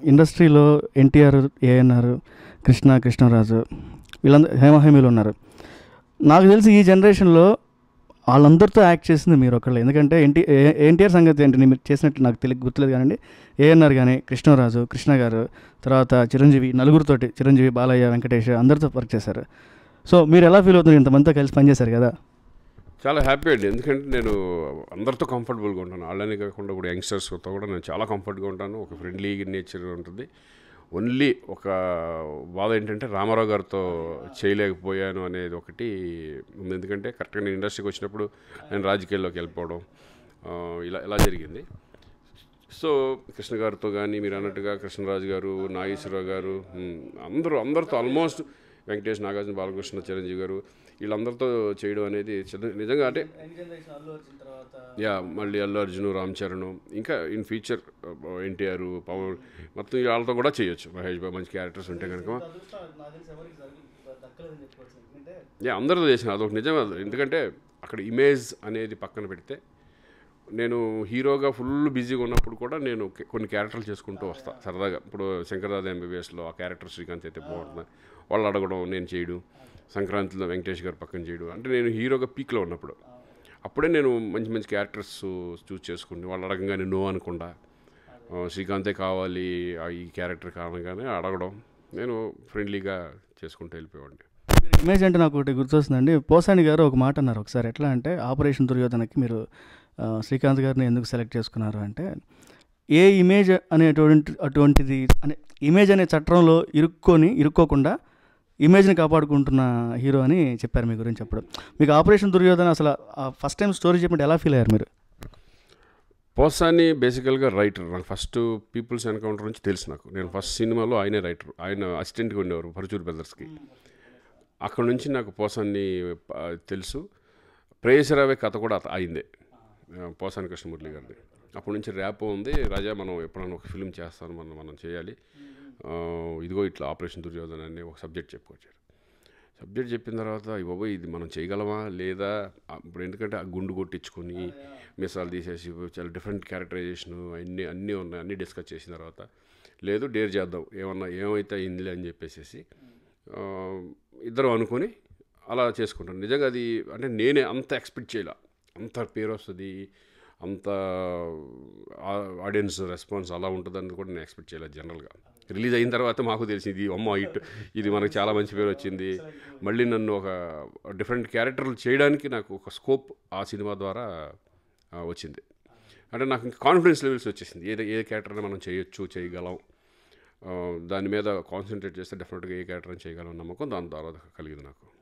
ఇండస్ట్రీలో ఎన్టీఆర్ ఏఎన్ఆర్ కృష్ణ కృష్ణరాజు వీళ్ళందరూ హేమహేమీలు ఉన్నారు నాకు తెలిసి ఈ జనరేషన్లో వాళ్ళందరితో యాక్ట్ చేసింది మీరు ఒకళ్ళు ఎందుకంటే ఎన్టీ ఎన్టీఆర్ సంగతి ఏంటి మీరు చేసినట్టు నాకు తెలియ గుర్తులేదు కానీ ఏఎన్ఆర్ కానీ కృష్ణరాజు కృష్ణ గారు తర్వాత చిరంజీవి నలుగురితోటి చిరంజీవి బాలయ్య వెంకటేష్ అందరితో వర్క్ చేశారు సో మీరు ఎలా ఫీల్ అవుతున్నారు ఇంతమందితో కలిసి పనిచేశారు కదా చాలా హ్యాపీ అండి ఎందుకంటే నేను అందరితో కంఫర్టబుల్గా ఉంటాను వాళ్ళని కాకుండా కూడా యంగ్స్టర్స్తో కూడా నేను చాలా కంఫర్ట్గా ఉంటాను ఒక ఫ్రెండ్లీ నేచర్ ఉంటుంది ఓన్లీ ఒక బాధ ఏంటంటే రామారావు గారితో చేయలేకపోయాను అనేది ఒకటి ఉంది ఎందుకంటే కరెక్ట్గా నేను ఇండస్ట్రీకి వచ్చినప్పుడు నేను రాజకీయాల్లోకి వెళ్ళిపోవడం ఆ, ఇలా ఇలా జరిగింది సో కృష్ణ గారితో కానీ మీరు అన్నట్టుగా కృష్ణరాజు గారు నాగేశ్వరరావు గారు ఉమ్, అందరూ అందరితో ఆల్మోస్ట్ వెంకటేష్ నాగార్జున బాలకృష్ణ చిరంజీవి గారు వీళ్ళందరితో చేయడం అనేది చిన్న- నిజంగా అంటే యా మళ్ళీ అల్లు అర్జున్ రామ్ చరణ్ ఇంకా ఇన్ ఫ్యూచర్ ఎన్టీఆర్ పవన్ మొత్తం వాళ్ళతో కూడా చేయొచ్చు మహేష్ బాబు మంచి క్యారెక్టర్స్ ఉంటే కనుక యా అందరితో చేసిన అదొక నిజం అది. ఎందుకంటే అక్కడ ఇమేజ్ అనేది పక్కన పెడితే నేను హీరోగా ఫుల్ బిజీగా ఉన్నప్పుడు కూడా నేను కె- కొన్ని క్యారెక్టర్లు చేసుకుంటూ వస్తా సరదాగా ఇప్పుడు శంకరదాద ఎంబీబీఎస్లో ఆ క్యారెక్టర్ శ్రీకాంత్ అయితే బాగుంటుంది వాళ్ళు అడగడం నేను చేయడం సంక్రాంతిలో వెంకటేష్ గారు పక్కన చేయడం అంటే నేను హీరోగా పీక్లో ఉన్నప్పుడు అప్పుడే నేను మంచి మంచి క్యారెక్టర్స్ చూస్ చేసుకుని వాళ్ళు అడగంగానే నో అనకుండా ఆ, శ్రీకాంతే కావాలి ఆ ఈ క్యారెక్టర్ కారణంగానే అడగడం నేను ఫ్రెండ్లీగా చేసుకుంటూ వెళ్ళిపోయేవాడిని ఇమేజ్ అంటే నాకు ఒకటి గుర్తొస్తుందండి పోసాని గారు ఒక మాట అన్నారు ఒకసారి ఎట్లా అంటే ఆపరేషన్ దుర్యోధనకి మీరు ఆ, శ్రీకాంత్ గారిని ఎందుకు సెలెక్ట్ చేసుకున్నారు అంటే ఏ ఇమేజ్ అనేటువంటి అటువంటిది అనే ఇమేజ్ అనే చట్రంలో ఇరుక్కొని ఇరుక్కోకుండా ఇమేజ్ని కాపాడుకుంటున్న హీరో అని చెప్పారు మీ గురించి అప్పుడు మీకు ఆపరేషన్ దుర్యోధన అసలు ఫస్ట్ టైం స్టోరీ చెప్పినట్టు ఎలా ఫీల్ అయ్యారు మీరు పోసాని బేసికల్గా రైటర్ నాకు ఫస్ట్ పీపుల్స్ ఎన్కౌంటర్ నుంచి తెలుసు నాకు నేను ఫస్ట్ సినిమాలో ఆయనే రైటర్ ఆయన అసిస్టెంట్గా ఉండేవారు పరచూరు బ్రదర్స్కి అక్కడ నుంచి నాకు పోసాన్ని ఆ, తెలుసు ప్రేయసరావే కథ కూడా అత- అయిందే ఆ, పోసాని కృష్ణమురళి గారిది అప్పటి నుంచి ర్యాప్ ఉంది రాజా మనం ఎప్పుడైనా ఒక ఫిల్మ్ చేస్తాను మనం మనం చేయాలి ఆ, ఇదిగో ఇట్లా ఆపరేషన్ దుర్యోధన అని ఒక సబ్జెక్ట్ చెప్పుకొచ్చారు సబ్జెక్ట్ చెప్పిన తర్వాత "అయ్య బాబోయ్ ఇది మనం చేయగలమా లేదా ఆ, ఇప్పుడు ఎందుకంటే ఆ గుండు కొట్టించుకొని మిసాలు తీసేసి చాలా డిఫరెంట్ క్యారెక్టరైజేషన్ అన్నీ అన్నీ ఉన్నాయి అన్నీ డిస్కస్ చేసిన తర్వాత లేదు డేర్ చేద్దాం ఏమన్నా ఏమైతే అయిందిలే అని చెప్పేసి ఆ, ఇద్దరం అనుకొని అలా చేసుకుంటాను నిజంగా అది అంటే నేనే అంత ఎక్స్పెక్ట్ చేయలే అంత పేరు వస్తుంది అంత ఆడియన్స్ రెస్పాన్స్ అలా ఉంటుందని కూడా నేను ఎక్స్పెక్ట్ చేయలేదు జనరల్గా రిలీజ్ అయిన తర్వాత మాకు తెలిసింది అమ్మ ఇట్ ఇది మనకు చాలా మంచి పేరు వచ్చింది మళ్ళీ నన్ను ఒక డిఫరెంట్ క్యారెక్టర్లు చేయడానికి నాకు ఒక స్కోప్ ఆ సినిమా ద్వారా ఆ, వచ్చింది అంటే నాకు ఇంకా కాన్ఫిడెన్స్ లెవెల్స్ వచ్చేసింది ఏది ఏ క్యారెక్టర్ని మనం చేయొచ్చు చేయగలం ఆ, దాని మీద కాన్సన్ట్రేట్ చేస్తే డెఫినెట్గా ఏ క్యారెక్టర్ని చేయగలం నమ్మకం దాని ద్వారా కలిగింది నాకు